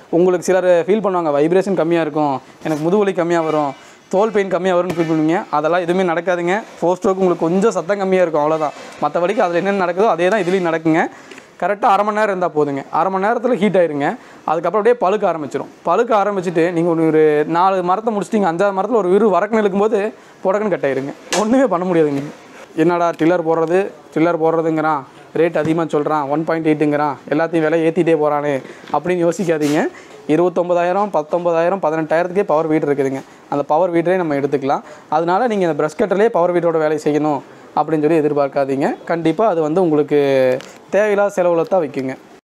உங்களுக்கு சிலர் ஃபீல் பண்ணுவாங்க வைப்ரேஷன் கம்மியாக இருக்கும் எனக்கு முதுகுவலி கம்மியாக வரும் தோல் பெயின் கம்மியாக வரும்னு ஃபீல் பண்ணுவீங்க அதெல்லாம் எதுவுமே நடக்காதுங்க ஃபோர் ஸ்ட்ரோக் உங்களுக்கு கொஞ்சம் சத்தம் கம்மியாக இருக்கும் அவ்வளோதான் மற்றபடிக்கு அதில் என்னென்ன நடக்குதோ அதே தான் இதுலேயும் நடக்குங்க கரெக்டாக அரை மணி நேரம் இருந்தால் போதுங்க அரை மணி நேரத்தில் ஹீட் ஆயிருங்க அதுக்கப்புறம் அப்படியே பழுக்க ஆரம்பிச்சிடும் பழுக்க ஆரம்பிச்சுட்டு நீங்கள் ஒரு ஒரு நாலு மரத்தை முடிச்சிட்டிங்க அஞ்சாவது மரத்தில் ஒரு விரு வரக்குன்னு இழுக்கும்போது புடக்குன்னு கட் ஆயிருங்க ஒன்றுமே பண்ண முடியாதுங்க என்னடா டில்லர் போடுறது டில்லர் போடுறதுங்கிறான் ரேட் அதிகமாக சொல்கிறான் ஒன் பாயிண்ட் எயிட்டுங்கிறான் எல்லாத்தையும் விலை ஏற்றிட்டே போகிறானே அப்படின்னு யோசிக்காதீங்க இருபத்தொம்பதாயிரம் பத்தொம்பதாயிரம் பதினெட்டாயிரத்துக்கே பவர் வீட் இருக்குதுங்க அந்த பவர் வீட்டரே நம்ம எடுத்துக்கலாம் அதனால நீங்கள் இந்த ப்ரஷ் கட்டர்லேயே பவர் வீட்டரோட வேலை செய்யணும் அப்படின்னு சொல்லி எதிர்பார்க்காதீங்க கண்டிப்பாக அது வந்து உங்களுக்கு தேவையில்லாத செலவில் தான் வைக்குங்க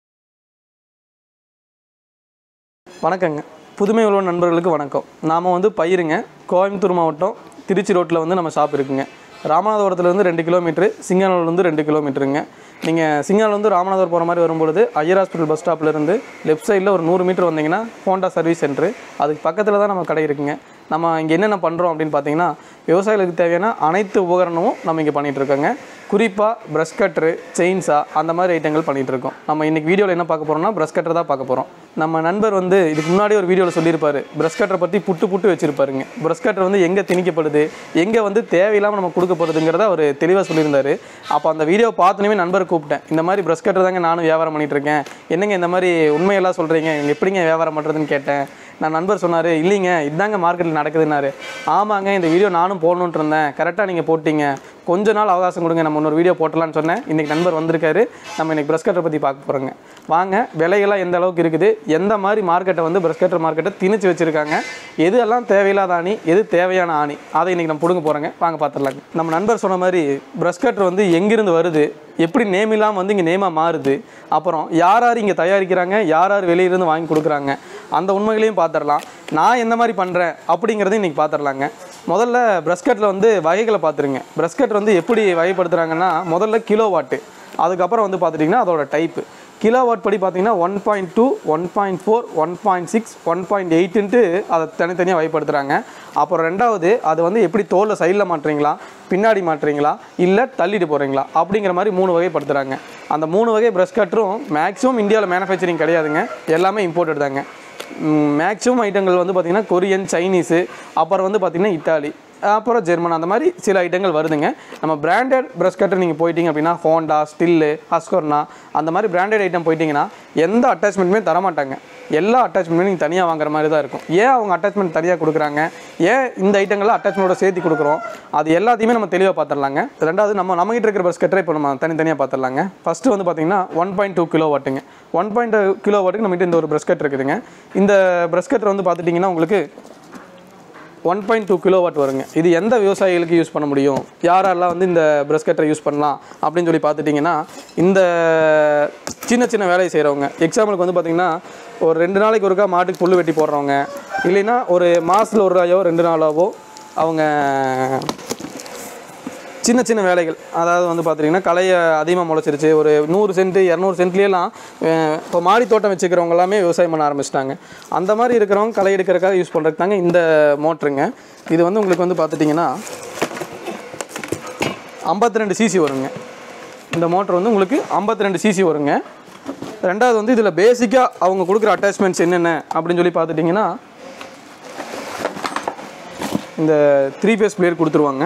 வணக்கங்க புதுமை உள்ள நண்பர்களுக்கு வணக்கம் நாம் வந்து பயிருங்க கோயம்புத்தூர் மாவட்டம் திருச்சி ரோட்டில் வந்து நம்ம ஷாப் இருக்குங்க ராமநாதபுரத்துலேருந்து ரெண்டு கிலோமீட்ரு சிங்கானூர்லேருந்து ரெண்டு கிலோமீட்டருங்க நீங்கள் சிங்கானூர்லேருந்து ராமநாதபுரம் போகிற மாதிரி வரும்பொழுது ஐயர் ஹாஸ்பிட்டல் பஸ் ஸ்டாப்லேருந்து லெஃப்ட் சைடில் ஒரு நூறு மீட்டர் வந்தீங்கன்னா ஹோண்டா சர்வீஸ் சென்டரு அதுக்கு பக்கத்தில் தான் நம்ம கடை இருக்குங்க நம்ம இங்கே என்னென்ன பண்ணுறோம் அப்படின்னு பார்த்தீங்கன்னா விவசாயிகளுக்கு தேவையான அனைத்து உபகரணமும் நம்ம இங்கே பண்ணிகிட்டு இருக்கோங்க குறிப்பாக ப்ரஷ் கட்ரு செயின்ஸா அந்த மாதிரி ஐட்டங்கள் பண்ணிகிட்டு இருக்கோம் நம்ம இன்றைக்கி வீடியோவில் என்ன பார்க்க போகிறோம்னா ப்ரஷ் கட்டர் தான் பார்க்க போகிறோம் நம்ம நண்பர் வந்து இதுக்கு முன்னாடி ஒரு வீடியோவில் சொல்லியிருப்பாரு ப்ரஷ் கட்டரை பற்றி புட்டு புட்டு வச்சிருப்பாருங்க ப்ரஷ் கட்டர் வந்து எங்கே திணிக்கப்படுது எங்கே வந்து தேவையில்லாமல் நம்ம கொடுக்கப்படுதுங்கிறத அவர் தெளிவாக சொல்லியிருந்தாரு அப்போ அந்த வீடியோ பார்த்தோன்னே நண்பரை கூப்பிட்டேன் இந்த மாதிரி ப்ரஷ் கட்டர் தாங்க நானும் வியாபாரம் பண்ணிட்டு இருக்கேன் என்னங்க இந்த மாதிரி உண்மையெல்லாம் சொல்கிறீங்க நீங்கள் எப்படிங்க வியாபாரம் பண்ணுறதுன்னு கேட்டேன் நான் நண்பர் சொன்னார் இல்லைங்க இதாங்க மார்க்கெட்டில் நடக்குதுன்னாரு ஆமாங்க இந்த வீடியோ நானும் போடணுன்ட்டு இருந்தேன் கரெக்டாக நீங்கள் போட்டீங்க கொஞ்ச நாள் அவகாசம் கொடுங்க நம்ம இன்னொரு வீடியோ போட்டலாம்னு சொன்னேன் இன்றைக்கி நண்பர் வந்திருக்காரு நம்ம இன்றைக்கி ப்ரஷ் கட்டரை பற்றி பார்க்க போகிறோங்க வாங்க விலைகள்லாம் எந்த அளவுக்கு இருக்குது எந்த மாதிரி மார்க்கெட்டை வந்து ப்ரஷ் கட்டர் மார்க்கெட்டை திணிச்சு வச்சுருக்காங்க எது எல்லாம் தேவையில்லாத ஆணி எது தேவையான ஆணி அதை இன்றைக்கி நம்ம பிடுங்க போகிறோங்க வாங்க பார்த்துடலாங்க நம்ம நண்பர் சொன்ன மாதிரி ப்ரஷ் கட்டர் வந்து எங்கிருந்து வருது எப்படி நேம் இல்லாமல் வந்து இங்கே நேமாக மாறுது அப்புறம் யார் யார் இங்கே தயாரிக்கிறாங்க யார் யார் வெளியிலேருந்து வாங்கி கொடுக்குறாங்க அந்த உண்மைகளையும் பார்த்துடலாம் நான் எந்த மாதிரி பண்ணுறேன் அப்படிங்கிறதையும் இன்றைக்கி பார்த்துடலாங்க முதல்ல ப்ரஷ் கட்டில் வந்து வகைகளை பார்த்துருங்க ப்ரஷ் கட் வந்து எப்படி வகைப்படுத்துகிறாங்கன்னா முதல்ல கிலோ வாட்டு அதுக்கப்புறம் வந்து பார்த்துட்டிங்கன்னா அதோட டைப்பு கிலோ வாட் படி பார்த்தீங்கன்னா one point two one point four one point six one point எயிட்டுன்ட்டு அதை தனித்தனியாக வகைப்படுத்துகிறாங்க அப்புறம் ரெண்டாவது அது வந்து எப்படி தோலில் சைடில் மாட்டுறீங்களா பின்னாடி மாட்டுறீங்களா இல்லை தள்ளிட்டு போகிறீங்களா அப்படிங்கிற மாதிரி மூணு வகைப்படுத்துகிறாங்க அந்த மூணு வகை ப்ரஷ் கட்டரும் மேக்ஸிமம் இந்தியாவில் மேனுஃபேக்சரிங் கிடையாதுங்க எல்லாமே இம்போர்ட்டட் தாங்க மேக்ஸிமம் ஐட்டங்கள் வந்து பார்த்திங்கன்னா கொரியன் சைனீஸு அப்புறம் வந்து பார்த்திங்கன்னா இத்தாலி அப்புறம் ஜெர்மன் அந்த மாதிரி சில ஐட்டங்கள் வருதுங்க நம்ம பிராண்டட் ப்ரஷ் கட்டர் நீங்கள் போயிட்டீங்க அப்படின்னா ஹோண்டா ஸ்டில்லு ஹஸ்கோர்னா அந்த மாதிரி பிராண்டட் ஐட்டம் போயிட்டீங்கன்னா எந்த அட்டாச்மெண்ட்டுமே தரமாட்டாங்க எல்லா அட்டாச்மெண்ட்டும் நீங்கள் தனியாக வாங்குற மாதிரி தான் இருக்கும் ஏன் அவங்க அட்டாச்மெண்ட் தனியாக கொடுக்குறாங்க ஏன் இந்த ஐட்டங்களை அட்டாச்மெண்ட்டோட சேர்த்து கொடுக்குறோம் அது எல்லாத்தையுமே நம்ம தெளிவாக பார்த்துடலாங்க ரெண்டாவது நம்ம நம்மகிட்ட இருக்கிற ப்ரஷ் கட்டரை இப்போ நம்ம தனித்தனியாக பார்த்துடலாங்க ஃபஸ்ட்டு வந்து பார்த்தீங்கன்னா ஒன் பாயிண்ட் டூ கிலோ வாட்டுங்க ஒன் பாயிண்ட் கிலோ வாட்டுக்கு நம்மகிட்ட இந்த ஒரு ப்ரஷ் கட் இருக்குதுங்க இந்த ப்ரஷ் கட்டர் வந்து பார்த்துட்டிங்கன்னா உங்களுக்கு one point two kilowatt வருங்க இது எந்த விவசாயிகளுக்கு யூஸ் பண்ண முடியும் யாரெல்லாம் வந்து இந்த ப்ரஷ் கட்டரை யூஸ் பண்ணலாம் அப்படின்னு சொல்லி பார்த்துட்டிங்கன்னா இந்த சின்ன சின்ன வேலையை செய்கிறவங்க எக்ஸாம்பிளுக்கு வந்து பார்த்திங்கன்னா ஒரு ரெண்டு நாளைக்கு ஒருக்கா மாட்டுக்கு புல் வெட்டி போடுறவங்க இல்லைன்னா ஒரு மாதத்தில் ஒரு நாளையோ ரெண்டு நாளாவோ அவங்க சின்ன சின்ன வேலைகள் அதாவது வந்து பார்த்திங்கன்னா களையை அதிகமாக முளைச்சிருச்சு ஒரு நூறு சென்ட் இரநூறு சென்ட்லேயெல்லாம் இப்போ மாடி தோட்டம் வச்சுக்கிறவங்க எல்லாமே விவசாயம் பண்ண ஆரம்பிச்சிட்டாங்க அந்த மாதிரி இருக்கிறவங்க களை எடுக்கிறதுக்காக யூஸ் பண்ணுறதுக்கு தாங்க இந்த மோட்ருங்க இது வந்து உங்களுக்கு வந்து பார்த்துட்டிங்கன்னா ஐம்பத்தி ரெண்டு சிசி வருங்க இந்த மோட்ரு வந்து உங்களுக்கு ஐம்பத்தி ரெண்டு சிசி வருங்க ரெண்டாவது வந்து இதில் பேசிக்காக அவங்க கொடுக்குற அட்டாச்மெண்ட்ஸ் என்னென்ன அப்படின்னு சொல்லி பார்த்துட்டிங்கன்னா இந்த த்ரீ ஃபேஸ் பிளேயர் கொடுத்துருவாங்க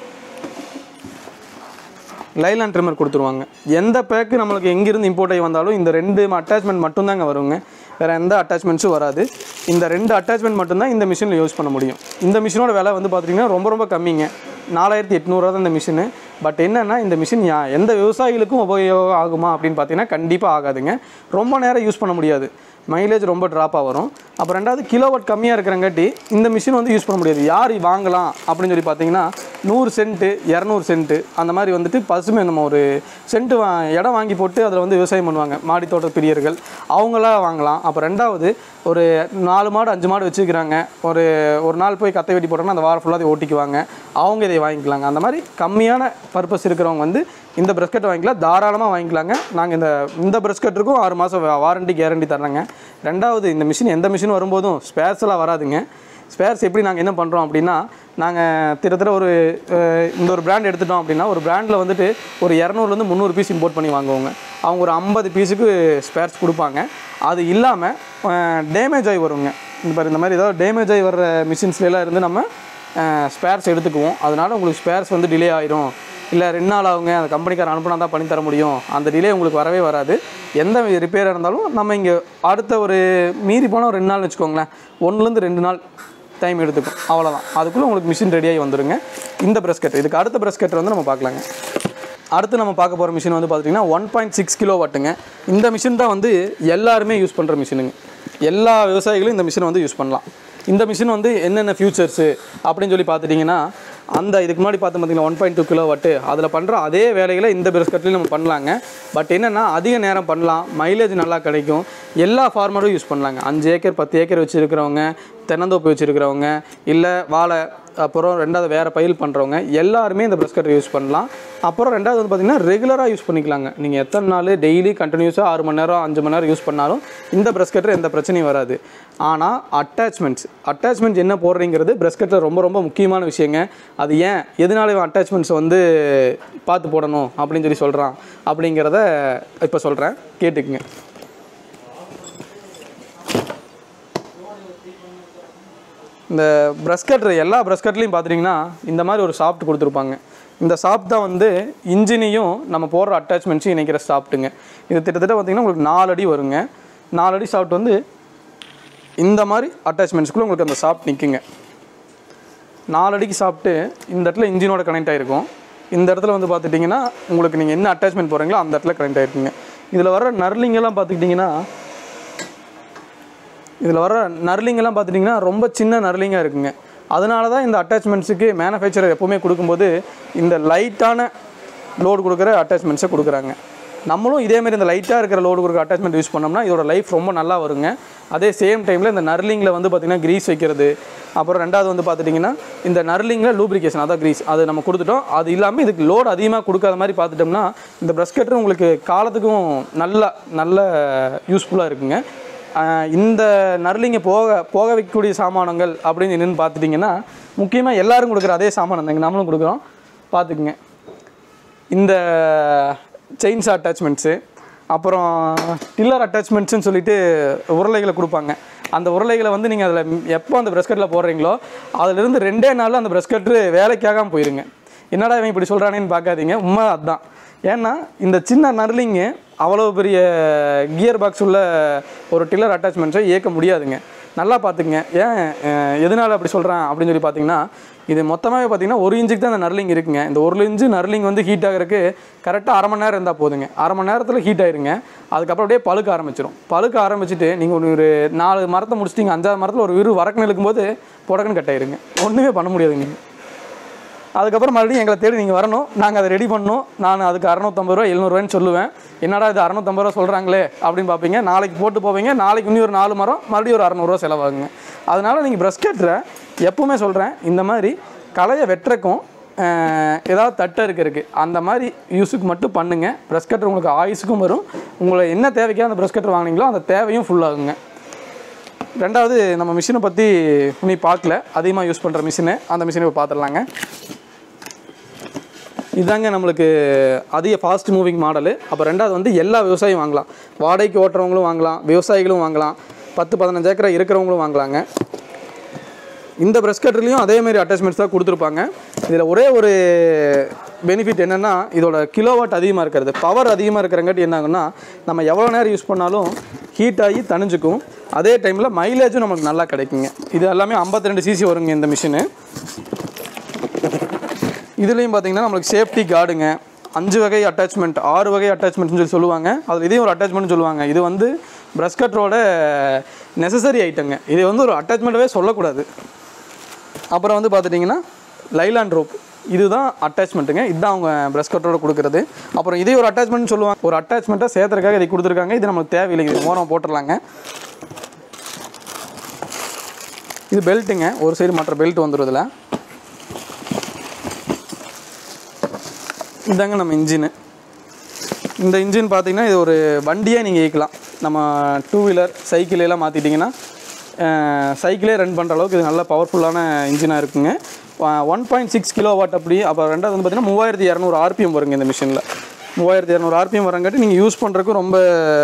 லைலான் ட்ரிம்மர் கொடுத்துருவாங்க எந்த பேக்கு நம்மளுக்கு எங்கேருந்து இம்போர்ட் ஆகி வந்தாலும் இந்த ரெண்டு அட்டாச்மெண்ட் மட்டும்தாங்க வருங்க வேறு எந்த அட்டாச்மெண்ட்ஸும் வராது இந்த ரெண்டு அட்டாச்மெண்ட் மட்டும்தான் இந்த மிஷினில் யூஸ் பண்ண முடியும் இந்த மிஷினோட விலை வந்து பார்த்திங்கன்னா ரொம்ப ரொம்ப கம்மிங்க நாலாயிரத்தி எட்நூறுவா தான் இந்த மிஷினு பட் என்னென்னா இந்த மிஷின் யா எந்த விவசாயிகளுக்கும் உபயோகம் ஆகுமா அப்படின்னு பார்த்தீங்கன்னா கண்டிப்பாக ஆகாதுங்க ரொம்ப நேரம் யூஸ் பண்ண முடியாது மைலேஜ் ரொம்ப ட்ராப்பாக வரும் அப்போ ரெண்டாவது கிலோவாட் கம்மியாக இருக்கிறங்காட்டி இந்த மிஷின் வந்து யூஸ் பண்ண முடியாது யார் வாங்கலாம் அப்படின்னு சொல்லி பார்த்தீங்கன்னா நூறு சென்ட்டு இரநூறு சென்ட்டு அந்த மாதிரி வந்துட்டு பசுமை நம்ம ஒரு சென்ட்டு வா இடம் வாங்கி போட்டு அதில் வந்து விவசாயம் பண்ணுவாங்க மாடி தோட்ட பிரியர்கள் அவங்களாம் வாங்கலாம் அப்போ ரெண்டாவது ஒரு நாலு மாடு அஞ்சு மாடு வச்சுக்கிறாங்க ஒரு ஒரு நாள் போய் கத்தை வெட்டி போட்டோம்னா அந்த வாரம் ஃபுல்லாக அதை ஓட்டிக்குவாங்க அவங்க இதை வாங்கிக்கலாங்க அந்த மாதிரி கம்மியான பர்பஸ் இருக்கிறவங்க வந்து இந்த ப்ரஷ் கட் வாங்கிக்கலாம் தாராளமாக வாங்கிக்கலாங்க நாங்கள் இந்த இந்த ப்ரஷ் கட்டுருக்கும் ஆறு மாதம் வாரண்டி கேரண்டி தர்றேங்க ரெண்டாவது இந்த மிஷின் எந்த மிஷின் வரும்போதும் ஸ்பேர்ஸ்லாம் வராதுங்க ஸ்பேர்ஸ் எப்படி நாங்கள் என்ன பண்ணுறோம் அப்படின்னா நாங்கள் திட்டத்தட்ட ஒரு அஹ், இந்த ஒரு பிராண்ட் எடுத்துட்டோம் அப்படின்னா ஒரு பிராண்டில் வந்துட்டு ஒரு இரநூறுலேருந்து முந்நூறு பீஸ் இம்போர்ட் பண்ணி வாங்குவாங்க அவங்க ஒரு ஐம்பது பீஸுக்கு ஸ்பேர்ஸ் கொடுப்பாங்க அது இல்லாமல் டேமேஜ் ஆகி வருங்க இந்த மாதிரி இந்த மாதிரி ஏதாவது டேமேஜ் ஆகி வர்ற மிஷின்ஸ்லாம் இருந்து நம்ம ஸ்பேர்ஸ் எடுத்துக்குவோம் அதனால் உங்களுக்கு ஸ்பேர்ஸ் வந்து டிலே ஆயிரும் இல்லை ரெண்டு நாள் ஆகுங்க அந்த கம்பெனிக்கார அனுப்புனா தான் பண்ணி தர முடியும் அந்த டிலே உங்களுக்கு வரவே வராது எந்த ரிப்பேராக இருந்தாலும் நம்ம இங்கே அடுத்த ஒரு மீறி போனால் ரெண்டு நாள்னு வச்சுக்கோங்களேன் ஒன்றுலேருந்து ரெண்டு நாள் டைம் எடுத்துக்கும் அவ்வளோதான் அதுக்குள்ளே உங்களுக்கு மிஷின் ரெடியாகி வந்துருங்க இந்த ப்ரெஸ் கட் இதுக்கு அடுத்த ப்ரெஸ் கட்டர் வந்து நம்ம பார்க்கலாங்க அடுத்து நம்ம பார்க்க போகிற மிஷின் வந்து பார்த்திங்கன்னா ஒன் பாயிண்ட் சிக்ஸ் கிலோ வாட்டுங்க இந்த மிஷின் தான் வந்து எல்லாருமே யூஸ் பண்ணுற மிஷினுங்க எல்லா விவசாயிகளும் இந்த மிஷினை வந்து யூஸ் பண்ணலாம் இந்த மிஷின் வந்து என்னென்ன ஃபியூச்சர்ஸு அப்படின்னு சொல்லி பார்த்துட்டிங்கன்னா அந்த இதுக்கு முன்னாடி பார்த்து பார்த்தீங்கன்னா ஒன் பாயிண்ட் டூ கிலோ வாட்டு அதில் பண்ணுற அதே வேலைகளை இந்த பிரஸ்கட்லையும் நம்ம பண்ணலாங்க பட் என்னென்னா அதிக நேரம் பண்ணலாம் மைலேஜ் நல்லா கிடைக்கும் எல்லா ஃபார்மரும் யூஸ் பண்ணலாங்க அஞ்சு ஏக்கர் பத்து ஏக்கர் வச்சுருக்கிறவங்க தென்னந்தோப்பு வச்சுருக்கிறவங்க இல்லை வாழை அப்புறம் ரெண்டாவது வேறு பயில் பண்ணுறவங்க எல்லாருமே இந்த ப்ரெஸ் கட்டர் யூஸ் பண்ணலாம் அப்புறம் ரெண்டாவது வந்து பார்த்திங்கன்னா ரெகுலராக யூஸ் பண்ணிக்கலாங்க நீங்கள் எத்தனை நாள் டெய்லி கண்டினியூஸாக ஆறு மணி நேரம் அஞ்சு மணி நேரம் யூஸ் பண்ணாலும் இந்த ப்ரெஸ் கட்டர் எந்த பிரச்சனையும் வராது ஆனால் அட்டாச்மெண்ட்ஸ் அட்டாச்மெண்ட்ஸ் என்ன போடுறீங்கிறது ப்ரெஸ் கட்டர் ரொம்ப ரொம்ப முக்கியமான விஷயங்க அது ஏன் எதனால இவன் அட்டாச்மெண்ட்ஸ் வந்து பார்த்து போடணும் அப்படின்னு சொல்லி சொல்கிறான் அப்படிங்கிறத இப்போ சொல்கிறேன் கேட்டுக்குங்க இந்த ப்ரஷ் கட்டர் எல்லா ப்ரஷ் கட்லையும் பார்த்துட்டிங்கன்னா இந்த மாதிரி ஒரு சாஃப்ட் கொடுத்துருப்பாங்க இந்த சாஃப்ட் தான் வந்து இன்ஜினையும் நம்ம போடுற அட்டாச்மெண்ட்ஸையும் இணைக்கிற சாஃப்ட்டுங்க இது கிட்டத்தட்ட பார்த்திங்கன்னா உங்களுக்கு நாலு அடி வருங்க நாலு அடி சாஃப்ட் வந்து இந்த மாதிரி அட்டாச்மெண்ட்ஸ்க்குள்ளே உங்களுக்கு அந்த சாஃப்ட் நிற்குங்க நாலு அடிக்கு சாப்பிட்டு இந்த இடத்துல இன்ஜினோட கனெக்ட் ஆகிருக்கும் இந்த இடத்துல வந்து பார்த்துட்டிங்கன்னா உங்களுக்கு நீங்கள் என்ன அட்டாச்மெண்ட் போடுறீங்களோ அந்த இடத்துல கனெக்ட் ஆகிருக்குங்க இதில் வர நர்லிங்கெல்லாம் பார்த்துக்கிட்டிங்கன்னா இதில் வர நர்லிங்கெல்லாம் பார்த்துட்டிங்கன்னா ரொம்ப சின்ன நர்லிங்காக இருக்குங்க அதனால தான் இந்த அட்டாச்மெண்ட்ஸுக்கு மேனுஃபேக்சரர் எப்போவுமே கொடுக்கும்போது இந்த லைட்டான லோடு கொடுக்குற அட்டாச்மெண்ட்ஸை கொடுக்குறாங்க நம்மளும் இதேமாரி இந்த லைட்டாக இருக்கிற லோடு கொடுக்குற அட்டாச்மெண்ட் யூஸ் பண்ணோம்னா இதோட லைஃப் ரொம்ப நல்லா வருங்க அதே சேம் டைமில் இந்த நர்லிங்கில் வந்து பார்த்திங்கன்னா க்ரீஸ் வைக்கிறது அப்புறம் ரெண்டாவது வந்து பார்த்துட்டிங்கன்னா இந்த நர்லிங்கில் லூப்ரிகேஷன் அதான் க்ரீஸ் அது நம்ம கொடுத்துட்டோம் அது இல்லாமல் இதுக்கு லோடு அதிகமாக கொடுக்காத மாதிரி பார்த்துட்டோம்னா இந்த ப்ரஷ் கட்டர் உங்களுக்கு காலத்துக்கும் நல்ல நல்ல யூஸ்ஃபுல்லாக இருக்குங்க ஆஹ் இந்த நர்லிங்கை போக போக வைக்கக்கூடிய சாமானங்கள் அப்படின்னு என்னென்னு பார்த்துட்டிங்கன்னா முக்கியமாக எல்லாரும் கொடுக்குற அதே சாமானம் தாங்க நம்மளும் கொடுக்குறோம் பார்த்துக்குங்க இந்த செயின்ஸ் அட்டாச்மெண்ட்ஸு அப்புறம் டில்லர் அட்டாச்மெண்ட்ஸ்னு சொல்லிட்டு உருளைகளை கொடுப்பாங்க அந்த உருளைகளை வந்து நீங்கள் அதில் எப்போ அந்த ப்ரெஸ்கட்டில் போடுறீங்களோ அதிலிருந்து ரெண்டே நாளில் அந்த ப்ரெஸ்கட்ரு வேலைக்காகாமல் போயிருங்க என்னடா இவன் இப்படி சொல்கிறானேன்னு பார்க்காதீங்க உண்மை அதுதான் ஏன்னா இந்த சின்ன நர்லிங்கு அவ்வளோ பெரிய கியர் பாக்ஸ் உள்ள ஒரு டில்லர் அட்டாச்மெண்ட்ஸை இயக்க முடியாதுங்க நல்லா பார்த்துக்குங்க ஏன் அஹ், எதனால அப்படி சொல்கிறேன் அப்படின்னு சொல்லி பார்த்தீங்கன்னா இது மொத்தமாகவே பார்த்தீங்கன்னா ஒரு இன்ச்சுக்கு தான் இந்த நர்லிங் இருக்குங்க இந்த ஒரு இன்ச்சு நர்லிங் வந்து ஹீட் ஆகிறதுக்கு கரெக்டாக அரை மணி நேரம் இருந்தால் போதுங்க அரை மணி நேரத்தில் ஹீட் ஆயிருங்க அதுக்கப்புறம் அப்படியே பழுக்க ஆரம்பிச்சிடும் பழுக்க ஆரம்பிச்சுட்டு நீங்கள் ஒரு ஒரு நாலு மரத்தை முடிச்சிட்டிங்க அஞ்சாவது மரத்தில் ஒரு விரு வரக்குன்னு இழுக்கும்போது புடக்குன்னு கட் ஆயிருங்க ஒன்றுமே பண்ண முடியாதுங்க நீங்கள் அதுக்கப்புறம் மறுபடியும் எங்களை தேடி நீங்கள் வரணும் நாங்கள் அதை ரெடி பண்ணணும் நான் அதுக்கு அறநூற்றம்பது ரூபா எழுநூறுவான்னு சொல்லுவேன் என்னடா இது அறநூற்றம்பது ரூபா சொல்கிறாங்களே அப்படின்னு பார்ப்பீங்க நாளைக்கு போட்டு போவீங்க நாளைக்கு இன்னும் ஒரு நாலு மரம் மறுபடியும் ஒரு அறநூறுவா செலவாகுங்க அதனால் நீங்கள் ப்ரஷ் கட்டுற எப்பவுமே சொல்கிறேன் இந்த மாதிரி களையை வெட்டுறக்கும் அஹ், ஏதாவது தட்டை இருக்கிறதுக்கு அந்த மாதிரி யூஸுக்கு மட்டும் பண்ணுங்கள் ப்ரஷ் கட்டர் உங்களுக்கு ஆயுசுக்கும் வரும் உங்களை என்ன தேவைக்கோ அந்த ப்ரஷ் கட்டர் வாங்குனீங்களோ அந்த தேவையும் ஃபுல்லாகுங்க ரெண்டாவது நம்ம மிஷினை பற்றி நீ பார்க்கல அதிகமாக யூஸ் பண்ணுற மிஷினு அந்த மிஷினை போய் பார்த்துடலாங்க இதாங்க நம்மளுக்கு அதிக ஃபாஸ்ட் மூவிங் மாடலு அப்போ ரெண்டாவது வந்து எல்லா விவசாயியும் வாங்கலாம் வாடகைக்கு ஓட்டுறவங்களும் வாங்கலாம் விவசாயிகளும் வாங்கலாம் பத்து பதினஞ்சு ஏக்கரை இருக்கிறவங்களும் வாங்கலாங்க இந்த ப்ரெஷ் கட்டர்லேயும் அதேமாரி அட்டாச்மெண்ட்ஸ் தான் கொடுத்துருப்பாங்க இதில் ஒரே ஒரு பெனிஃபிட் என்னென்னா இதோட கிலோவாட் அதிகமாக இருக்கிறது பவர் அதிகமாக இருக்கிறங்காட்டி என்ன ஆகும்னா நம்ம எவ்வளோ நேரம் யூஸ் பண்ணாலும் ஹீட் ஆகி தணிஞ்சுக்கும் அதே டைமில் மைலேஜும் நமக்கு நல்லா கிடைக்குங்க இது எல்லாமே 52 ரெண்டு சிசி வருங்க இந்த மிஷினு இதுலேயும் பார்த்தீங்கன்னா நம்மளுக்கு சேஃப்டி கார்டுங்க அஞ்சு வகை அட்டாச்மெண்ட் ஆறு வகை அட்டாச்மெண்ட்னு சொல்லி சொல்லுவாங்க அதில் இதையும் ஒரு அட்டாச்மெண்ட் சொல்லுவாங்க இது வந்து ப்ரஷ் கட்டரோட நெசசரி ஐட்டங்க இது வந்து ஒரு அட்டாச்மெண்ட்டவே சொல்லக்கூடாது அப்புறம் வந்து பார்த்துட்டிங்கன்னா லைலாண்ட் ரோப் இதுதான் அட்டாச்மெண்ட்டுங்க இதுதான் அவங்க ப்ரஷ் கட்டரோட கொடுக்குறது அப்புறம் இதே ஒரு அட்டாச்மெண்ட் சொல்லுவாங்க ஒரு அட்டாச்மெண்ட்டாக சேர்த்துறதுக்காக இதை கொடுத்துருக்காங்க இது நமக்கு தேவையில்லை இது ஓரம் போட்டுடலாங்க இது பெல்ட்டுங்க ஒரு சைடு மற்ற பெல்ட் வந்துடும் இதில் இதாங்க நம்ம இன்ஜினு இந்த இன்ஜின் பார்த்தீங்கன்னா இது ஒரு வண்டியே நீங்கள் இயக்கலாம் நம்ம டூ வீலர் சைக்கிள் எல்லாம் மாற்றிட்டிங்கன்னா சைக்கிளே ரன் பண்ணுற அளவுக்கு இது நல்ல பவர்ஃபுல்லான இன்ஜினாக இருக்குங்க one point six kilowatt அப்படி அப்போ ரெண்டாவது வந்து பார்த்தீங்கன்னா மூவாயிரத்தி இரநூறு ஆர்பிஎம் வருங்க இந்த மிஷினில் மூவாயிரத்தி இரநூறு ஆர்பிஎம் வரங்காட்டி நீங்கள் யூஸ் பண்ணுறதுக்கு ரொம்ப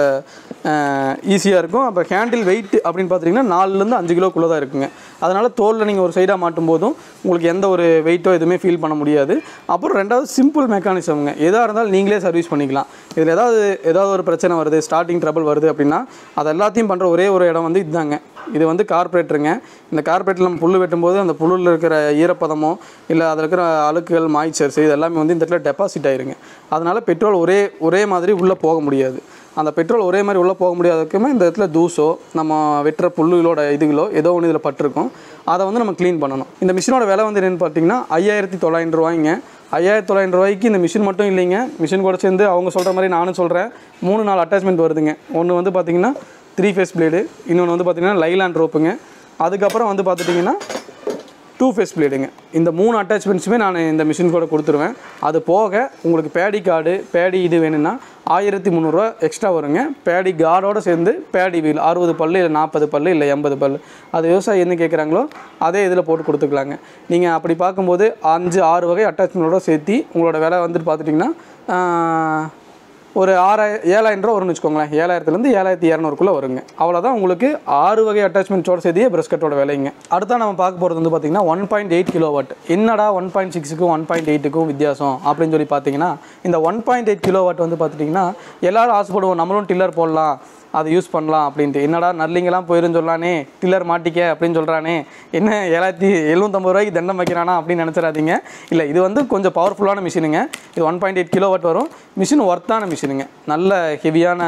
ஈஸியாக இருக்கும் அப்போ ஹேண்டில் வெயிட் அப்படின்னு பார்த்தீங்கன்னா நாலுலேருந்து அஞ்சு கிலோக்குள்ளே தான் இருக்குங்க அதனால் தோலில் நீங்கள் ஒரு சைடாக மாட்டும் போதும் உங்களுக்கு எந்த ஒரு வெயிட்டோ எதுவுமே ஃபீல் பண்ண முடியாது அப்புறம் ரெண்டாவது சிம்பிள் மெக்கானிசம்ங்க எதாக இருந்தாலும் நீங்களே சர்வீஸ் பண்ணிக்கலாம் இதில் ஏதாவது ஏதாவது ஒரு பிரச்சனை வருது ஸ்டார்டிங் ட்ரபிள் வருது அப்படின்னா அது எல்லாத்தையும் பண்ணுற ஒரே ஒரு இடம் வந்து இதுதாங்க இது வந்து கார்பரேட்டருங்க இந்த கார்பரேட்டில் நம்ம புல் வெட்டும்போது அந்த புல்லில் இருக்கிற ஈரப்பதமோ இல்லை அதில் இருக்கிற அழுக்குகள் மாய்ச்சர்ஸ் இது எல்லாமே வந்து இந்த இடத்துல டெபாசிட் ஆயிருங்க அதனால் பெட்ரோல் ஒரே ஒரே மாதிரி உள்ளே போக முடியாது அந்த பெட்ரோல் ஒரே மாதிரி உள்ளே போக முடியாததுக்குமே இந்த இடத்துல தூசோ நம்ம வெட்டுற புல்லுகளோட இதுகளோ ஏதோ ஒன்று இதில் பட்டிருக்கும் அதை வந்து நம்ம க்ளீன் பண்ணணும் இந்த மிஷினோட விலை வந்து என்னென்னு பார்த்தீங்கன்னா ஐயாயிரத்தி தொள்ளாயிரம் ரூபாய்ங்க ஐயாயிரத்தி தொள்ளாயிரம் ரூபாய்க்கு இந்த மிஷின் மட்டும் இல்லைங்க மிஷின் கூட சேர்ந்து அவங்க சொல்கிற மாதிரி நானும் சொல்கிறேன் மூணு நாலு அட்டாச்மெண்ட் வருதுங்க ஒன்று வந்து பார்த்தீங்கன்னா த்ரீ ஃபேஸ் பிளேடு இன்னொன்று வந்து பார்த்தீங்கன்னா லைலாண்ட் ரோப்புங்க அதுக்கப்புறம் வந்து பார்த்துட்டிங்கன்னா டூ ஃபேஸ் பிளேடுங்க இந்த மூணு அட்டாச்மெண்ட்ஸுமே நான் இந்த மிஷின் கூட கொடுத்துருவேன் அது போக உங்களுக்கு பேடி கார்டு பேடி இது வேணும்னா ஆயிரத்தி முந்நூறுரூவா எக்ஸ்ட்ரா வருங்க பேடி கார்டோடு சேர்ந்து பேடி வீல் அறுபது பல்லு இல்லை நாற்பது பல்லு இல்லை எண்பது பல்லு அது விவசாயி என்ன கேட்குறாங்களோ அதே இதில் போட்டு கொடுத்துக்கலாங்க நீங்கள் அப்படி பார்க்கும்போது அஞ்சு ஆறு வகை அட்டாச்மெண்ட்டோட சேர்த்து உங்களோட விலை வந்துட்டு பார்த்துட்டிங்கன்னா ஒரு ஆறாயிரம் ஏழாயிரம் ரூபா வரும்னு வச்சுக்கோங்களேன் ஏழாயிரத்துலேருந்து ஏழாயிரத்தி இரநூறுக்குள்ளே வருங்க அவ்வளோதான் உங்களுக்கு ஆறு வகை அட்டாச்மெண்ட்ஸோட சேர்த்தியே பிரஸ்கட்டோட விலைங்க அடுத்தா நம்ம பார்க்க போகிறது வந்து பார்த்தீங்கன்னா one point eight kilowatt என்னடா ஒன் பாயிண்ட் சிக்ஸுக்கும் ஒன் பாயிண்ட் எயிட்டுக்கும் வித்தியாசம் அப்படின்னு சொல்லி பார்த்தீங்கன்னா இந்த one point eight kilowatt வந்து பார்த்துட்டிங்கன்னா எல்லாரும் ஆசைப்படுவோம் நம்மளும் டில்லர் போடலாம் அதை யூஸ் பண்ணலாம் அப்படின்ட்டு என்னடா நர்லிங்கெல்லாம் போயிருன்னு சொல்லானே டில்லர் மாட்டிக்க அப்படின்னு சொல்கிறானே என்ன ஏழாயிரத்தி எழுநூத்தம்பது ரூபாய்க்கு தண்டம் வைக்கிறானா அப்படின்னு நினச்சிடாதீங்க இல்லை இது வந்து கொஞ்சம் பவர்ஃபுல்லான மிஷினுங்க இது one point eight kilowatt வரும் மிஷின் ஒர்த்தான மிஷினுங்க நல்ல ஹெவியான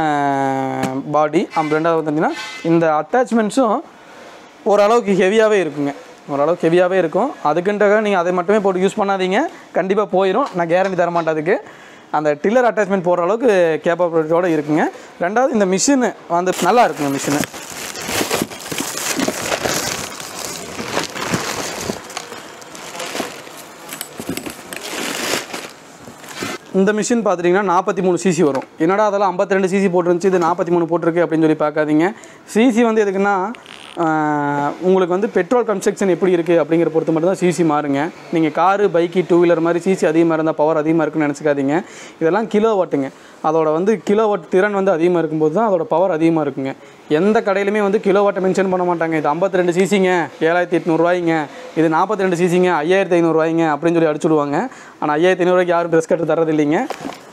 பாடி அப்புறம் ரெண்டாவது பார்த்தீங்கன்னா இந்த அட்டாச்மெண்ட்ஸும் ஓரளவுக்கு ஹெவியாகவே இருக்குங்க ஓரளவுக்கு ஹெவியாகவே இருக்கும் அதுக்குன்றக்காக நீங்கள் அதை மட்டுமே போட்டு யூஸ் பண்ணாதீங்க கண்டிப்பாக போயிடும் நான் கேரண்டி தர மாட்டேன் அதுக்கு அந்த டில்லர் அட்டாச்மெண்ட் போடுற அளவுக்கு கேப்பபிலிட்டியோட இருக்குங்க ரெண்டாவது இந்த மிஷின் வந்து நல்லா இருக்குங்க மிஷினு இந்த மிஷின் பார்த்துட்டிங்கன்னா நாற்பத்தி மூணு சிசி வரும் என்னடா அதெல்லாம் 52 ரெண்டு சிசி போட்டுருந்துச்சு இது நாற்பத்தி மூணு போட்டிருக்கு அப்படின்னு சொல்லி பார்க்காதீங்க சிசி வந்து எதுக்குன்னா ஆஹ், உங்களுக்கு வந்து பெட்ரோல் கன்ஸ்ட்ரக்ஷன் எப்படி இருக்குது அப்படிங்கிற பொறுத்து மட்டும் தான் சிசி மாறுங்க நீங்கள் காரு பைக்கு டூ வீலர் மாதிரி சிசி அதிகமாக இருந்தால் பவர் அதிகமாக இருக்குன்னு நினச்சிக்காதீங்க இதெல்லாம் கிலோ வாட்டுங்க அதோட வந்து கிலோ வாட் திறன் வந்து அதிகமாக இருக்கும்போது தான் அதோட பவர் அதிகமாக இருக்குங்க எந்த கடையிலுமே வந்து கிலோ வாட்டை மென்ஷன் பண்ண மாட்டாங்க இது 52 ரெண்டு சிசிங்க ஏழாயிரத்தி எட்நூறுவாய்ங்க இது நாற்பத்தி ரெண்டு சிசிங்க ஐயாயிரத்தி ஐநூறுரூவாய்ங்க அப்படின்னு சொல்லி அடிச்சுடுவாங்க ஆனால் ஐயாயிரத்தி ஐநூறுரூவாய்க்கு யாரும் ப்ரெஸ் கட்டு தரது இல்லைங்க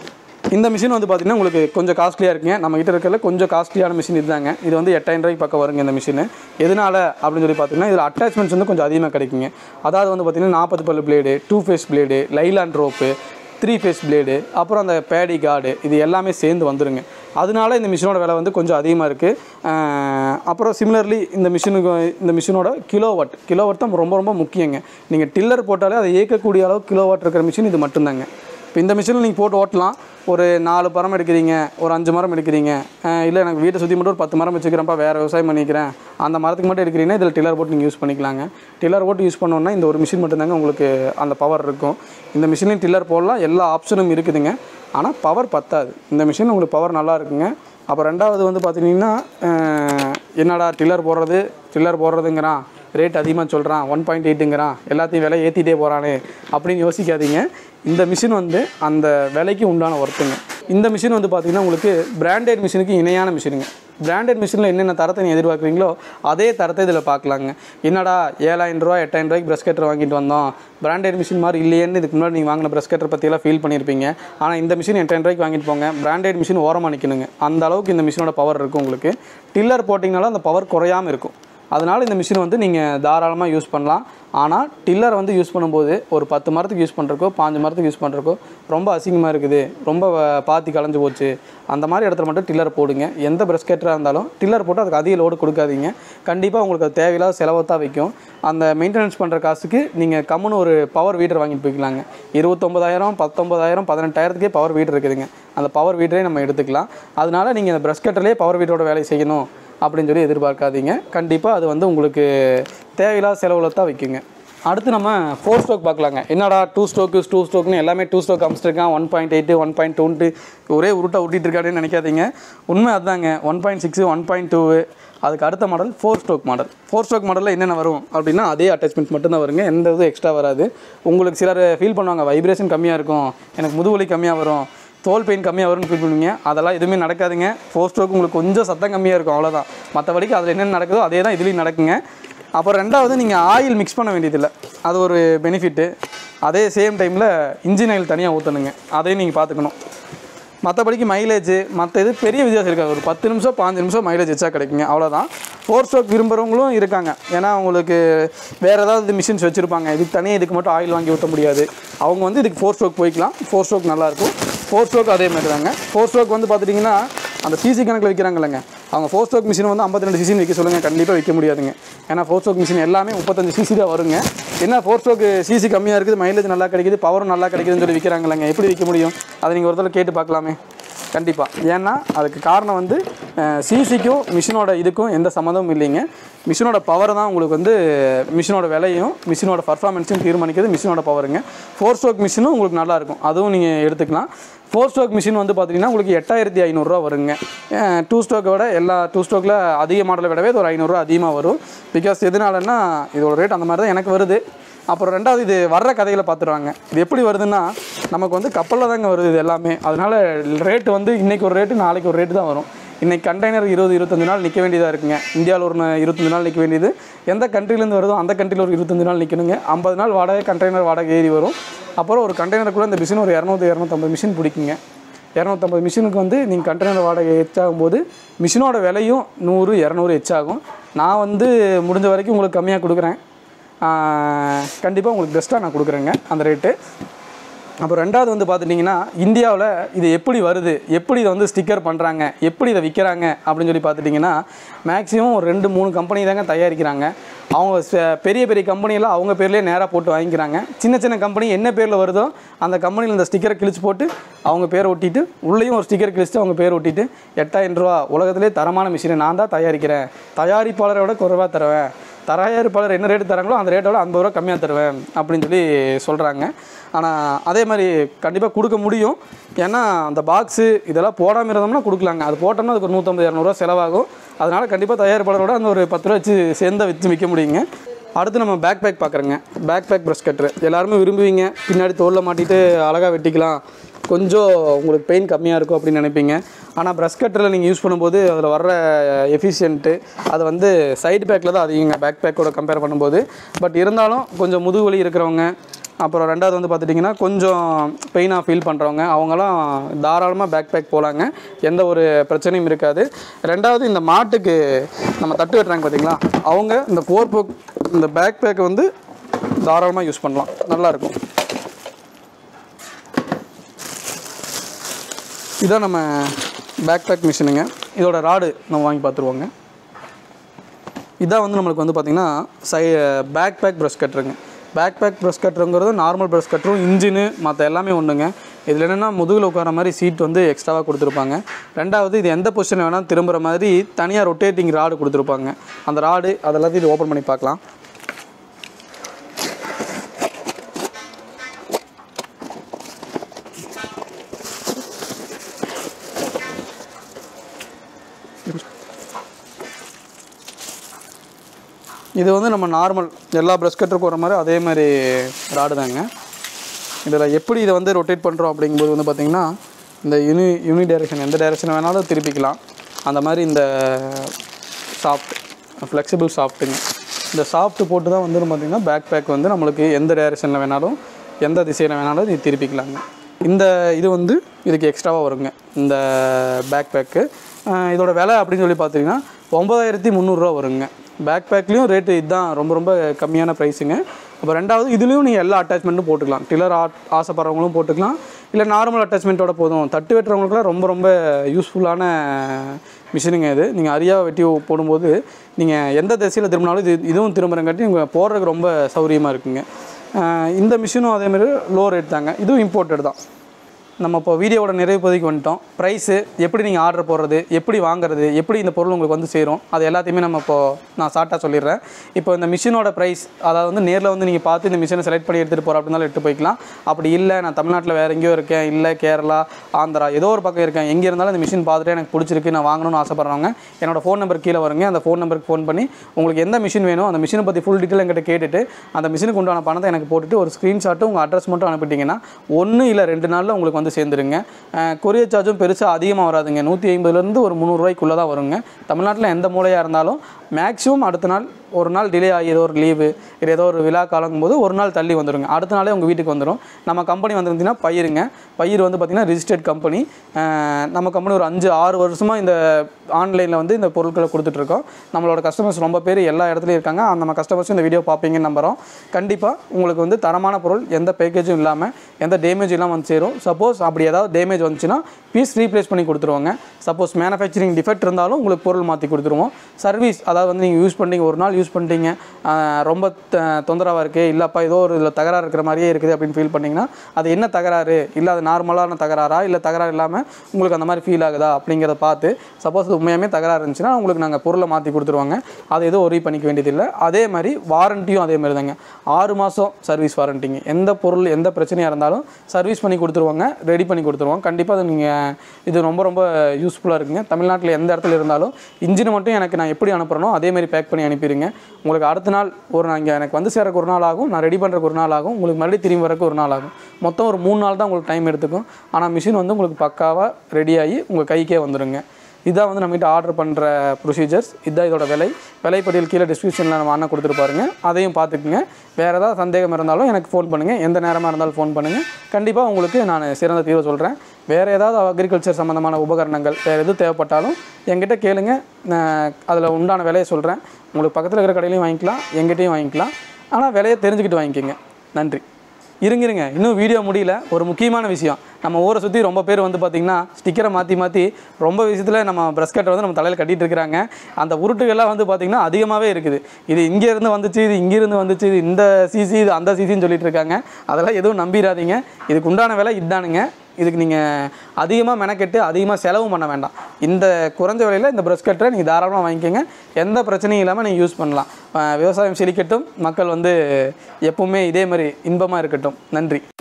இந்த மிஷின் வந்து பார்த்தீங்கன்னா உங்களுக்கு கொஞ்சம் காஸ்ட்லியாக இருக்குங்க நம்ம கிட்ட இருக்கிறதுல கொஞ்சம் காஸ்ட்லியான மிஷின் இதுதாங்க இது வந்து எட்டாயிரம் ரூபாய்க்கு பக்கம் வருங்க இந்த மிஷின் எதனால அப்படின்னு சொல்லி பார்த்தீங்கன்னா இதில் அட்டாச்மெண்ட்ஸ் வந்து கொஞ்சம் அதிகமாக கிடைக்குங்க அதாவது வந்து பார்த்தீங்கன்னா நாற்பது பல்லு பிளேடு டூ ஃபேஸ் பிளேடு லைலாண்ட் ரோப்பு த்ரீ ஃபேஸ் பிளேடு அப்புறம் அந்த பேடி கார்டு இது எல்லாமே சேர்ந்து வந்துருங்க அதனால இந்த மிஷினோட விலை வந்து கொஞ்சம் அதிகமாக இருக்குது அப்புறம் சிமிலர்லி இந்த மிஷினுக்கு இந்த மிஷினோட கிலோ வாட் கிலோ வாட் தான் ரொம்ப ரொம்ப முக்கியங்க நீங்கள் டில்லர் போட்டாலே அதை இயக்கக்கூடிய அளவு கிலோ வாட் இருக்கிற மிஷின் இது மட்டும்தாங்க இப்போ இந்த மிஷினில் நீங்கள் போட்டு ஓட்டலாம் ஒரு நாலு மரம் எடுக்கிறீங்க ஒரு அஞ்சு மரம் எடுக்கிறீங்க இல்லை எனக்கு வீட்டை சுற்றி மட்டும் ஒரு பத்து மரம் வச்சுக்கிறேன்ப்பா வேறு விவசாயம் பண்ணிக்கிறேன் அந்த மரத்துக்கு மட்டும் எடுக்கிறீங்கன்னா இதில் டில்லர் போட்டு நீங்கள் யூஸ் பண்ணிக்கலாங்க டில்லர் போட்டு யூஸ் பண்ணோன்னா இந்த ஒரு மிஷின் மட்டும்தாங்க உங்களுக்கு அந்த பவர் இருக்கும் இந்த மிஷின்லையும் டில்லர் போடலாம் எல்லா ஆப்ஷனும் இருக்குதுங்க ஆனால் பவர் பத்தாது இந்த மிஷின் உங்களுக்கு பவர் நல்லா இருக்குங்க அப்போ ரெண்டாவது வந்து பார்த்தீங்கன்னா அஹ், என்னடா டில்லர் போடுறது டில்லர் போடுறதுங்கிறான் ரேட் அதிகமாக சொல்கிறான் ஒன் பாயிண்ட் எயிட்டுங்கிறான் எல்லாத்தையும் விலை ஏற்றிட்டே போகிறானே அப்படின்னு யோசிக்காதீங்க இந்த மிஷின் வந்து அந்த விலைக்கு உண்டான ஒர்க்குங்க இந்த மிஷின் வந்து பார்த்திங்கன்னா உங்களுக்கு பிராண்டட் மிஷினுக்கு இணையான மிஷினுங்க பிராண்டட் மிஷினில் என்னென்ன தரத்தை நீங்கள் எதிர்பார்க்குறீங்களோ அதே தரத்தை இதில் பார்க்கலாங்க என்னடா ஏழாயிரம் ரூபா எட்டாயிரம் ரூபாய்க்கு ப்ரெஷ் கட்டர் வாங்கிட்டு வந்தோம் பிராண்டட் மிஷின் மாதிரி இல்லையேன்னு இதுக்கு முன்னாடி நீங்கள் வாங்கின ப்ரெஷ் கட்டர் பற்றியெல்லாம் ஃபீல் பண்ணியிருப்பீங்க ஆனால் இந்த மிஷின் எட்டாயிரம் ரூபாய்க்கு வாங்கிட்டு போங்க பிராண்டட் மிஷின் ஓரமாக நிற்கணுங்க அந்த அளவுக்கு இந்த மிஷினோட பவர் இருக்கும் உங்களுக்கு டில்லர் போட்டிங்கனாலும் அந்த பவர் குறையாமல் இருக்கும் அதனால் இந்த மிஷின் வந்து நீங்கள் தாராளமாக யூஸ் பண்ணலாம் ஆனால் டில்லர் வந்து யூஸ் பண்ணும்போது ஒரு பத்து மரத்துக்கு யூஸ் பண்ணுறக்கோ பாஞ்சு மரத்துக்கு யூஸ் பண்ணுறக்கோ ரொம்ப அசிங்கமாக இருக்குது ரொம்ப வ- பாத்தி கலைஞ்சு போச்சு அந்த மாதிரி இடத்துல மட்டும் டில்லர் போடுங்க எந்த பிரஸ்கெட்டராக இருந்தாலும் டில்லர் போட்டு அதுக்கு அதிக லோடு கொடுக்காதீங்க கண்டிப்பாக உங்களுக்கு அது தேவையில்லாத செலவை தான் வைக்கும் அந்த மெயின்டெனன்ஸ் பண்ணுற காசுக்கு நீங்கள் கம்முன்னு ஒரு பவர் வீடர் வாங்கிட்டு போய்க்கலாங்க இருபத்தொம்பதாயிரம் பத்தொம்பதாயிரம் பதினெட்டாயிரத்துக்கே பவர் வீடர் இருக்குதுங்க அந்த பவர் வீடரே நம்ம எடுத்துக்கலாம் அதனால நீங்கள் இந்த ப்ரஷ் கட்டர்லேயே பவர் வீடரோட வேலையை செய்யணும் அப்படின்னு சொல்லி எதிர்பார்க்காதீங்க கண்டிப்பாக அது வந்து உங்களுக்கு தேவையில்லாத செலவில் தான் வைக்குங்க அடுத்து நம்ம ஃபோர் ஸ்ட்ரோக் பார்க்கலாங்க என்னடா டூ ஸ்ட்ரோக்கு டூ ஸ்ட்ரோக்னு எல்லாமே டூ ஸ்ட்ரோக் காமிச்சிருக்கான் one point eight one point டூன்ட்டு ஒரே உருட்டை உருட்டிட்டு இருக்காருன்னு நினைக்காதீங்க உண்மை அதுதாங்க one point six one point two அதுக்கு அடுத்த model four stroke model four stroke மாடலில் என்னென்ன வரும் அப்படின்னா அதே அட்டாச்மெண்ட் மட்டும்தான் வருங்க எந்த இதுவும் எக்ஸ்ட்ரா வராது உங்களுக்கு சிலர் ஃபீல் பண்ணுவாங்க வைப்ரேஷன் கம்மியாக இருக்கும் எனக்கு முதுவலி கம்மியாக வரும் தோல் பெயின் கம்மியாக வரும்னு ஃபீல் பண்ணுவீங்க அதெல்லாம் எதுவுமே நடக்காதுங்க ஃபோர் ஸ்ட்ரோக் உங்களுக்கு கொஞ்சம் சத்தம் கம்மியாக இருக்கும் அவ்வளோதான் மற்றபடிக்கு அதில் என்னென்ன நடக்குதோ அதே தான் இதுலேயும் நடக்குங்க அப்புறம் ரெண்டாவது நீங்கள் ஆயில் மிக்ஸ் பண்ண வேண்டியதில்லை அது ஒரு பெனிஃபிட்டு அதே சேம் டைமில் இன்ஜின் ஆயில் தனியாக ஊற்றணுங்க அதையும் நீங்கள் பார்த்துக்கணும் மற்றபடிக்கு மைலேஜ் மற்ற இது பெரிய வித்தியாசம் இருக்காது ஒரு பத்து நிமிஷம் பாஞ்சு நிமிஷம் மைலேஜ் வச்சா கிடைக்குங்க அவ்வளோதான் ஃபோர் ஸ்ட்ரோக் விரும்புகிறவங்களும் இருக்காங்க ஏன்னா அவங்களுக்கு வேறு ஏதாவது மிஷின்ஸ் வச்சுருப்பாங்க இதுக்கு தனியாக இதுக்கு மட்டும் ஆயில் வாங்கி ஊற்ற முடியாது அவங்க வந்து இதுக்கு ஃபோர் ஸ்ட்ரோக் போய்க்கலாம் ஃபோர் ஸ்ட்ரோக் நல்லாயிருக்கும் ஃபோர் ஸ்ட்ரோக் அதே மாதிரி தாங்க ஃபோர் ஸ்ட்ரோக் வந்து பார்த்துட்டிங்கன்னா அந்த சிசி கணக்கில் விற்கிறாங்கல்லங்க அவங்க ஃபோர் ஸ்ட்ரோக் மிஷின் வந்து 52 ரெண்டு சிசின்னு விற்க சொல்லுங்கள் கண்டிப்பாக விற்க முடியாதுங்க ஏன்னா ஃபோர் ஸ்ட்ரோக் மிஷின் எல்லாமே முப்பத்தஞ்சு சிசி தான் வருங்க என்ன ஃபோர் ஸ்ட்ரோக் சிசி கம்மியாக இருக்குது மைலேஜ் நல்லா கிடைக்குது பவரும் நல்லா கிடைக்குதுன்னு சொல்லி விற்கிறாங்கல்லங்க எப்படி விற்க முடியும் அதை நீங்கள் ஒரு தடவை கேட்டு பார்க்கலாமே கண்டிப்பாக ஏன்னா அதுக்கு காரணம் வந்து சிசிக்கும் மிஷினோட இதுக்கும் எந்த சம்மந்தமும் இல்லைங்க மிஷினோட பவர் தான் உங்களுக்கு வந்து மிஷினோட விலையும் மிஷினோட பர்ஃபார்மன்ஸையும் தீர்மானிக்கிறது மிஷினோட பவருங்க ஃபோர் ஸ்ட்ரோக் மிஷினும் உங்களுக்கு நல்லாயிருக்கும் அதுவும் நீங்கள் எடுத்துக்கலாம் ஃபோர் ஸ்ட்ரோக் மிஷின் வந்து பார்த்தீங்கன்னா உங்களுக்கு எட்டாயிரத்தி ஐநூறுரூவா வருங்க டூ ஸ்ட்ரோக்கை விட எல்லா டூ ஸ்ட்ரோக்கில் அதிக மாடலை விடவே இது ஒரு ஐநூறுரூவா அதிகமாக வரும் பிகாஸ் எதனாலன்னா இதோட ரேட் அந்த மாதிரி தான் எனக்கு வருது அப்புறம் ரெண்டாவது இது வர்ற கதைகளை பார்த்துருவாங்க இது எப்படி வருதுன்னா நமக்கு வந்து கப்பலில் தாங்க வருது இது எல்லாமே அதனால ரேட்டு வந்து இன்றைக்கி ஒரு ரேட்டு நாளைக்கு ஒரு ரேட்டு தான் வரும் இன்றைக்கி கண்டெய்னர் இருபது இருபத்தஞ்சு நாள் நிற்க வேண்டியதாக இருக்குங்க இந்தியாவில் ஒரு ந- இருபத்தஞ்சு நாள் நிற்க வேண்டியது எந்த கண்ட்ரிலேருந்து வருதோ அந்த கண்ட்ரியில் ஒரு இருபத்தஞ்சு நாள் நிற்கணுங்க ஐம்பது நாள் வாடகை கண்டெய்னர் வாடகை ஏறி வரும் அப்புறம் ஒரு கண்டெய்னருக்குள்ளே இந்த மிஷின் ஒரு இரநூத்தி இரநூத்தம்பது மிஷின் பிடிக்குங்க இரநூத்தம்பது மிஷினுக்கு வந்து நீங்கள் கண்டெய்னர் வாடகை எச்சாகும் போது மிஷினோட விலையும் நூறு இரநூறு எச்சாகும் நான் வந்து முடிஞ்ச வரைக்கும் உங்களுக்கு கம்மியாக கொடுக்குறேன் கண்டிப்பாக உங்களுக்கு பெஸ்ட்டாக நான் கொடுக்குறேங்க அந்த ரேட்டு அப்புறம் ரெண்டாவது வந்து பார்த்துட்டிங்கன்னா இந்தியாவில் இது எப்படி வருது எப்படி இதை வந்து ஸ்டிக்கர் பண்ணுறாங்க எப்படி இதை விற்கிறாங்க அப்படின்னு சொல்லி பார்த்துட்டிங்கன்னா மேக்ஸிமம் ஒரு ரெண்டு மூணு கம்பெனி தாங்க தயாரிக்கிறாங்க அவங்க ச- பெரிய பெரிய கம்பெனியெல்லாம் அவங்க பேர்லேயே நேராக போட்டு வாங்கிக்கிறாங்க சின்ன சின்ன கம்பெனி என்ன பேரில் வருதோ அந்த கம்பெனியில் இந்த ஸ்டிக்கரை கிழிச்சு போட்டு அவங்க பேரை ஒட்டிட்டு உள்ளேயும் ஒரு ஸ்டிக்கர் கிழிச்சிட்டு அவங்க பேர் ஒட்டிட்டு எட்டாயிரம் ரூபா உலகத்திலே தரமான மிஷினை நான் தான் தயாரிக்கிறேன் தயாரிப்பாளரை விட குறைவாக தருவேன் தயாரிப்பாளர் என்ன ரேட்டு தராங்களோ அந்த ரேட்டோட ஐம்பது ரூபா கம்மியாக தருவேன் அப்படின்னு சொல்லி சொல்கிறாங்க ஆனால் அதே மாதிரி கண்டிப்பாக கொடுக்க முடியும் ஏன்னா அந்த பாக்ஸு இதெல்லாம் போடாமல் இருந்தோம்னா கொடுக்கலாங்க அது போட்டோம்னா அதுக்கு ஒரு நூற்றம்பது இரநூறுவா செலவாகும் அதனால் கண்டிப்பாக தயாரிப்பாளரோட அந்த ஒரு பத்து ரூபா வச்சு சேர்ந்த வச்சு விற்க முடியுங்க அடுத்து நம்ம பேக் பேக் பார்க்குறோங்க பேக் பேக் ப்ரஷ் கட்ரு எல்லாருமே விரும்புவீங்க பின்னாடி தோலில் மாட்டிட்டு அழகாக வெட்டிக்கலாம் கொஞ்சம் உங்களுக்கு பெயின் கம்மியாக இருக்கும் அப்படின்னு நினைப்பீங்க ஆனால் ப்ரஷ் கட்டரில் நீங்கள் யூஸ் பண்ணும்போது அதில் வர்ற எஃபிஷியன்ட்டு அது வந்து சைடு பேக்கில் தான் அதிகங்க பேக் பேக்கோட கம்பேர் பண்ணும்போது பட் இருந்தாலும் கொஞ்சம் முதுகு வலி இருக்கிறவங்க அப்புறம் ரெண்டாவது வந்து பார்த்துட்டிங்கன்னா கொஞ்சம் பெயினாக ஃபீல் பண்ணுறவங்க அவங்களாம் தாராளமாக பேக் பேக் போகலாங்க எந்த ஒரு பிரச்சனையும் இருக்காது ரெண்டாவது இந்த மாட்டுக்கு நம்ம தட்டு வெட்டுறாங்க பார்த்தீங்களா அவங்க இந்த ஃபோர் போக் இந்த பேக் பேக்கை வந்து தாராளமாக யூஸ் பண்ணலாம் நல்லாயிருக்கும் இதான் நம்ம பேக் பேக் மிஷினுங்க இதோட ராடு நம்ம வாங்கி பார்த்துருவோங்க இதான் வந்து நம்மளுக்கு வந்து பார்த்திங்கன்னா சை பேக் பேக் ப்ரஷ் கட்டுருங்க பேக் பேக் ப்ரஷ் கட்டுறங்கிறது நார்மல் ப்ரஷ் கட்டரும் இன்ஜினு மற்ற எல்லாமே ஒன்றுங்க இதில் என்னென்னா முதுகில் உட்கார மாதிரி சீட் வந்து எக்ஸ்ட்ராவாக கொடுத்துருப்பாங்க ரெண்டாவது இது எந்த பொசிஷன் வேணால் திரும்புகிற மாதிரி தனியாக ரொட்டேட்டிங் ராடு கொடுத்துருப்பாங்க அந்த ராடு அதெல்லாத்தையும் இது ஓப்பன் பண்ணி பார்க்கலாம் இது வந்து நம்ம நார்மல் எல்லா ப்ரஷ் கட்டருக்கு வர மாதிரி அதே மாதிரி ராடு தாங்க இதில் எப்படி இதை வந்து ரொட்டேட் பண்ணுறோம் அப்படிங்கும்போது வந்து பார்த்திங்கன்னா இந்த யூனி யூனி டைரெக்ஷன் எந்த டைரெக்ஷன் வேணாலும் திருப்பிக்கலாம் அந்த மாதிரி இந்த சாஃப்ட் ஃப்ளெக்சிபிள் சாஃப்ட்டுங்க இந்த சாஃப்ட் போட்டு தான் வந்து பார்த்திங்கன்னா பேக் பேக் வந்து நம்மளுக்கு எந்த டைரெக்ஷனில் வேணாலும் எந்த திசையில் வேணாலும் இது திருப்பிக்கலாங்க இந்த இது வந்து இதுக்கு எக்ஸ்ட்ராவாக வருங்க இந்த பேக் பேக்கு இதோட விலை அப்படின்னு சொல்லி பார்த்தீங்கன்னா ஒம்பதாயிரத்தி முந்நூறுரூவா வருங்க பேக் பேக்லேயும் ரேட்டு இதுதான் ரொம்ப ரொம்ப கம்மியான ப்ரைஸுங்க அப்போ ரெண்டாவது இதுலேயும் நீங்கள் எல்லா அட்டாச்மெண்ட்டும் போட்டுக்கலாம் டில்லர் ஆ ஆசைப்படுறவங்களும் போட்டுக்கலாம் இல்லை நார்மல் அட்டாச்மெண்ட்டோட போதும் தட்டு வெட்டுறவங்களுக்குலாம் ரொம்ப ரொம்ப யூஸ்ஃபுல்லான மிஷினுங்க இது நீங்கள் அரியாக வெட்டி போடும்போது நீங்கள் எந்த திசையில் திரும்பினாலும் இது இதுவும் திரும்புறங்காட்டி உங்கள் போடுறதுக்கு ரொம்ப சௌரியமாக இருக்குங்க ஆஹ் இந்த மிஷினும் அதேமாதிரி லோ ரேட் தாங்க இதுவும் இம்போர்ட்டட் தான் நம்ம இப்போ வீடியோவோட நிறைவு பகுதிக்கு வந்துட்டோம் ப்ரைஸு எப்படி நீங்கள் ஆர்டர் போடுறது எப்படி வாங்குறது எப்படி இந்த பொருள் உங்களுக்கு வந்து சேரும் அது எல்லாத்தையுமே நம்ம இப்போ நான் ஷார்ட்டாக சொல்லிடுறேன் இப்போ இந்த மிஷினோட ப்ரைஸ் அதாவது வந்து நேரில் வந்து நீங்கள் பார்த்து இந்த மிஷினை செலக்ட் பண்ணி எடுத்துகிட்டு போகிற அப்படின்னாலும் எடுத்து போய்க்கலாம் அப்படி இல்லை நான் தமிழ்நாட்டில் வேறு எங்கேயோ இருக்கேன் இல்லை கேரளா ஆந்திரா ஏதோ ஒரு பக்கம் இருக்கேன் எங்கே இருந்தாலும் இந்த மிஷின் பார்த்துட்டு எனக்கு பிடிச்சிருக்கு நான் வாங்கணும்னு ஆசைப்பட்றவங்க என்னோட ஃபோன் நம்பர் கீழே வருங்க அந்த ஃபோன் நம்பருக்கு ஃபோன் பண்ணி உங்களுக்கு எந்த மிஷின் வேணும் அந்த மிஷினை பற்றி ஃபுல் டீட்டெயில் என்கிட்ட கேட்டுட்டு அந்த மிஷினுக்கு உண்டான பணத்தை எனக்கு போட்டுட்டு ஒரு ஸ்க்ரீன்ஷாட்டும் உங்கள் அட்ரஸ் மட்டும் அனுப்பிட்டீங்கன்னா ஒன்று இல்லை ரெண்டு நாளில் உங்களுக்கு வந்து சேர்ந்துருங்க கொரியர் சார்ஜும் பெருசாக அதிகமாக வராதுங்க நூற்றி ஐம்பதுலேருந்து ஒரு முந்நூறுரூவாய்க்குள்ளே தான் வருங்க தமிழ்நாட்டில் எந்த மூலையாக இருந்தாலும் மேக்ஸிமம் அடுத்த நாள் ஒரு நாள் டிலே ஆகி ஏதோ ஒரு லீவு இல்லை ஏதோ ஒரு விழா காலங்கும் போது ஒரு நாள் தள்ளி வந்துருங்க அடுத்த நாளே உங்கள் வீட்டுக்கு வந்துடும் நம்ம கம்பெனி வந்துருந்துச்சுன்னா பயிருங்க பயிர் வந்து பார்த்திங்கன்னா ரிஜிஸ்டர்ட் கம்பெனி நம்ம கம்பெனி ஒரு அஞ்சு ஆறு வருஷமாக இந்த ஆன்லைனில் வந்து இந்த பொருட்களை கொடுத்துட்ருக்கோம் நம்மளோட கஸ்டமர்ஸ் ரொம்ப பேர் எல்லா இடத்துலையும் இருக்காங்க அந்த நம்ம கஸ்டமர்ஸும் இந்த வீடியோ பார்ப்பீங்கன்னு நம்புகிறோம் கண்டிப்பாக உங்களுக்கு வந்து தரமான பொருள் எந்த பேக்கேஜும் இல்லாமல் எந்த டேமேஜ் இல்லாமல் வந்து சேரும் சப்போஸ் அப்படி ஏதாவது டேமேஜ் வந்துச்சுன்னா பீஸ் ரீப்ளேஸ் பண்ணி கொடுத்துருவாங்க சப்போஸ் மேனுஃபேக்சரிங் டிஃபெக்ட் இருந்தாலும் உங்களுக்கு பொருள் மாற்றி கொடுத்துருவோம் சர்வீஸ் அதாவது வந்து நீங்கள் யூஸ் பண்ணிட்டீங்க ஒரு நாள் யூஸ் பண்ணிட்டீங்க ஆஹ் ரொம்ப த- தொந்தரவாக இருக்குது இல்லைப்பா ஏதோ ஒரு இதில் தகராறு இருக்கிற மாதிரியே இருக்குது அப்படின்னு ஃபீல் பண்ணிங்கன்னா அது என்ன தகராறு இல்லை அது நார்மலான தகராறா இல்லை தகராறு இல்லாமல் உங்களுக்கு அந்த மாதிரி ஃபீல் ஆகுதா அப்படிங்கிறத பார்த்து சப்போஸ் உண்மையாமே தகராறு இருந்துச்சுன்னா உங்களுக்கு நாங்கள் பொருளை மாற்றி கொடுத்துருவாங்க அதை எதுவும் ஒரி பண்ணிக்க வேண்டியதில்லை அதே மாதிரி வாரண்டியும் அதே மாதிரி தாங்க ஆறு மாதம் சர்வீஸ் வாரண்டிங்க எந்த பொருள் எந்த பிரச்சனையாக இருந்தாலும் சர்வீஸ் பண்ணி கொடுத்துருவாங்க ரெடி பண்ணி கொடுத்துருவோம் கண்டிப்பாக அது நீங்கள் இது ரொம்ப ரொம்ப யூஸ்ஃபுல்லாக இருக்குங்க தமிழ்நாட்டில் எந்த இடத்துல இருந்தாலும் இன்ஜின் மட்டும் எனக்கு நான் எப்படி அனுப்புகிறனோ அதே மாதிரி பேக் பண்ணி அனுப்பிடுங்க உங்களுக்கு அடுத்த நாள் ஒரு நான் இங்கே எனக்கு வந்து சேரக்கு ஒரு நாள் ஆகும் நான் ரெடி பண்ணுறக்கு ஒரு நாள் ஆகும் உங்களுக்கு மறுபடியும் திரும்பி வரக்கு ஒரு நாள் ஆகும் மொத்தம் ஒரு மூணு நாள் தான் உங்களுக்கு டைம் எடுத்துக்கும் ஆனால் மிஷின் வந்து உங்களுக்கு பக்காவாக ரெடியாகி உங்கள் கைக்கே வந்துடுங்க இதான் வந்து நம்மகிட்ட ஆர்டர் பண்ணுற ப்ரொசீஜர்ஸ் இதுதான் இதோட விலை விலைப்பட்டியல் கீழே டிஸ்கிரிப்ஷனில் நம்ம அண்ணன் கொடுத்துருப்பாருங்க அதையும் பார்த்துக்குங்க வேறு ஏதாவது சந்தேகம் இருந்தாலும் எனக்கு ஃபோன் பண்ணுங்கள் எந்த நேரமாக இருந்தாலும் ஃபோன் பண்ணுங்கள் கண்டிப்பாக உங்களுக்கு நான் சிறந்த தீர்வு சொல்கிறேன் வேறு ஏதாவது அக்ரிகல்ச்சர் சம்மந்தமான உபகரணங்கள் வேறு எது தேவைப்பட்டாலும் என்கிட்ட கேளுங்க நான் அதில் உண்டான விலையை சொல்கிறேன் உங்களுக்கு பக்கத்தில் இருக்கிற கடையிலையும் வாங்கிக்கலாம் எங்கிட்டையும் வாங்கிக்கலாம் ஆனால் விலையை தெரிஞ்சுக்கிட்டு வாங்கிக்கோங்க நன்றி இருங்க இருங்க இன்னும் வீடியோ முடியல ஒரு முக்கியமான விஷயம் நம்ம ஊரை சுற்றி ரொம்ப பேர் வந்து பார்த்திங்கன்னா ஸ்டிக்கரை மாற்றி மாற்றி ரொம்ப விஷயத்தில் நம்ம ப்ரெஸ் கட்டை வந்து நம்ம தலையில் கட்டிட்டு இருக்கிறாங்க அந்த உருட்டுகள்லாம் வந்து பார்த்திங்கன்னா அதிகமாகவே இருக்குது இது இங்கேருந்து வந்துச்சு இது இங்கேருந்து வந்துச்சு இது இந்த சிசி இது அந்த சிசின்னு சொல்லிட்டு இருக்காங்க அதெல்லாம் எதுவும் நம்பிடாதீங்க இதுக்கு உண்டான விலை இதானுங்க இதுக்கு நீங்கள் அதிகமாக மெனக்கெட்டு அதிகமாக செலவும் பண்ண வேண்டாம் இந்த குறைஞ்ச விலையில் இந்த ப்ரஷ் கட்டரை நீங்கள் தாராளமாக வாங்கிக்கோங்க எந்த பிரச்சனையும் இல்லாமல் நீங்கள் யூஸ் பண்ணலாம் அஹ் விவசாயம் செழிக்கட்டும் மக்கள் வந்து எப்பவுமே இதே மாதிரி இன்பமாக இருக்கட்டும் நன்றி